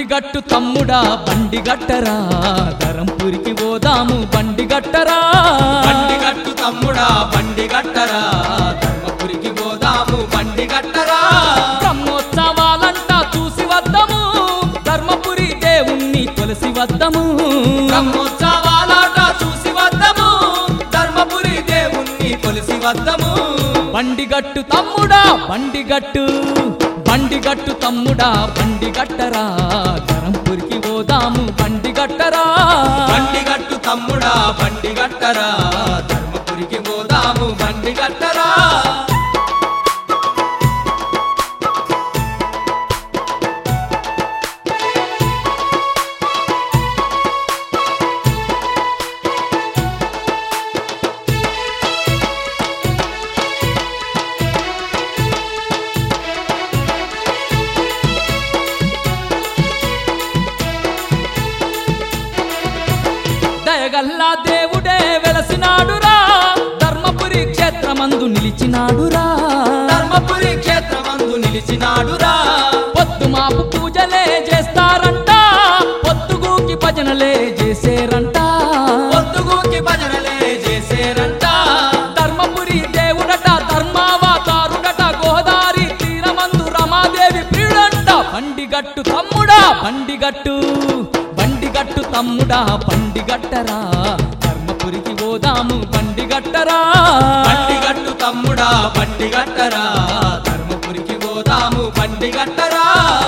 బండిగట్టు తమ్ముడా బండి గట్టరా ధరంపురికి పోదాము బండి గట్టరా బండి గట్టు తమ్ముడా బండి గట్టరా ధర్మపురికి పోదాము బండి గట్టరా బ్రహ్మోత్సవాలంట చూసి వద్దము ధర్మపురి దేవుణ్ణి కొలసి వద్దము బ్రహ్మోత్సవాలాట చూసి వద్దము ధర్మపురి దేవుణ్ణి కొలిసి వద్దము బండిగట్టు తమ్ముడా బండిగట్టు బండిగట్టు తమ్ముడా బండి గట్టరా ధరంపురికి పోదాము బండి గట్టరా బండి గట్టు తమ్ముడా బండి గట్టరా ధర్మపురికి పోదాము బండి గట్టరా దయగల్లా దేవుడే వెలసినాడురా ధర్మపురి క్షేత్రమందు నిలిచినాడురా ధర్మపురి క్షేత్రమందు నిలిచినాడురా పొద్దు మాపు పూజలే చేస్తారంట పొద్దుగూకి భజనలే చేసేరంట పొద్దుగూకి భజనలే చేసేరంట ధర్మపురి దేవుడట ధర్మావతారుడట గోదారి తీరమందు రమాదేవి ప్రియుడంట బండిగట్టు తమ్ముడా బండిగట్టు బండిగట్టు తమ్ముడా బండిగట్టరా ధర్మపురికి పోదాము బండిగట్టరా బండి గట్టు తమ్ముడా బండి గట్టరా ధర్మపురికి పోదాము బండి గట్టరా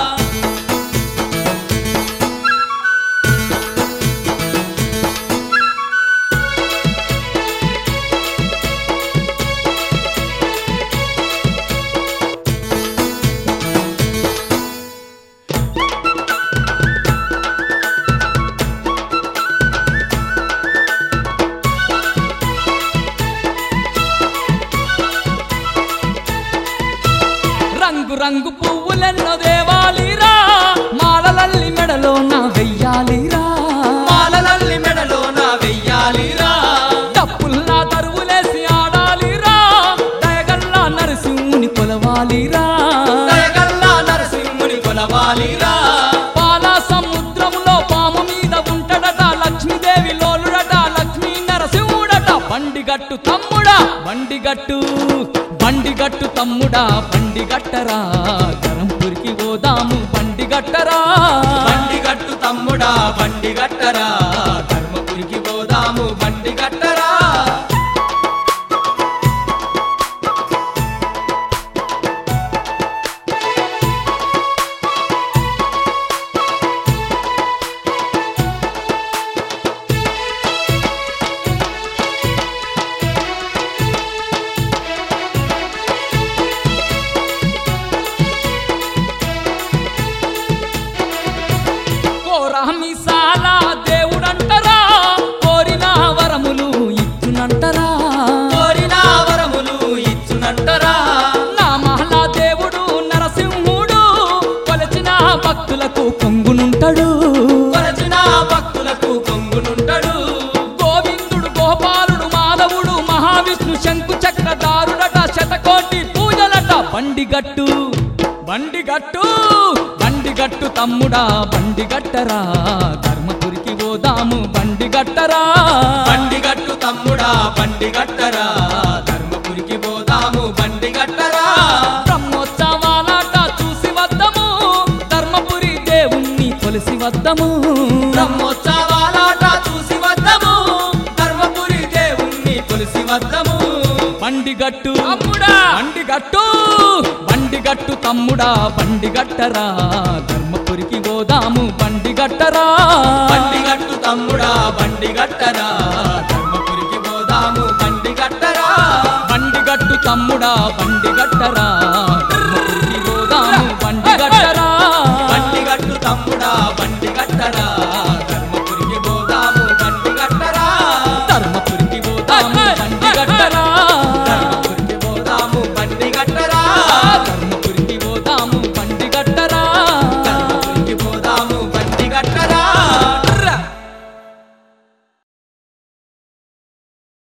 రంగు రంగు పువ్వులెన్నో దేవాలిరా మాలలల్లి మెడలో నా వెయ్యాలిరా మాలలల్లి మెడలోన వెయ్యాలిరా డప్పుల్లా దరువులేసి ఆడాలిరా దయగల్లా నరసింహుని కొలవాలిరా దయగల్లా నరసింహుని కొలవాలిరా పాల సముద్రంలో పాము మీద ఉంటడట లక్ష్మీదేవి లోలుడట లక్ష్మీ నరసింహుడట బండిగట్టు తమ్ముడా బండిగట్టు బండిగట్టు తమ్ముడా బండిగట్టరా ధరంపురికి పోదాము బండిగట్టరా బండి గట్టు తమ్ముడా బండి గట్టరా ధర్మపురికి పోదాము బండి గట్టరా కోరామిసాల దేవుడంటరా కోరిన వరములు ఇచ్చునంటరా కోరిన వరములు ఇచ్చునంటరా నా మహలా దేవుడు నరసింహుడు కొలచిన భక్తులకు కొంగునుంటడు కొరచిన భక్తులకు కొంగునుంటడు గోవిందుడు గోపాలుడు మాధవుడు మహావిష్ణు శంకు చక్రధారుడట శతకోటి పూజలట బండిగట్టు బండిగట్టు బండిగట్టు తమ్ముడా బండిగట్టరా ధర్మపురికి పోదాము బండిగట్టరా బండి గట్టు తమ్ముడా బండి గట్టరా ధర్మపురికి పోదాము బండి గట్టరా బ్రహ్మోత్సవాలాట చూసి వద్దము ధర్మపురి దేవుణ్ణి కొలిసి వద్దము బ్రహ్మోత్సవాలాట చూసి వద్దము ధర్మపురి దేవుణ్ణి కొలిసి వద్దము బండిగట్టు తమ్ముడా బండిగట్టు బండిగట్టు తమ్ముడా బండిగట్టరా ధర్మపురికి పోదాము బండిగట్టరా బండి గట్టు తమ్ముడా బండి గట్టరా ధర్మపురికి పోదాము బండి గట్టరా బండిగట్టు తమ్ముడా బండిగట్టరా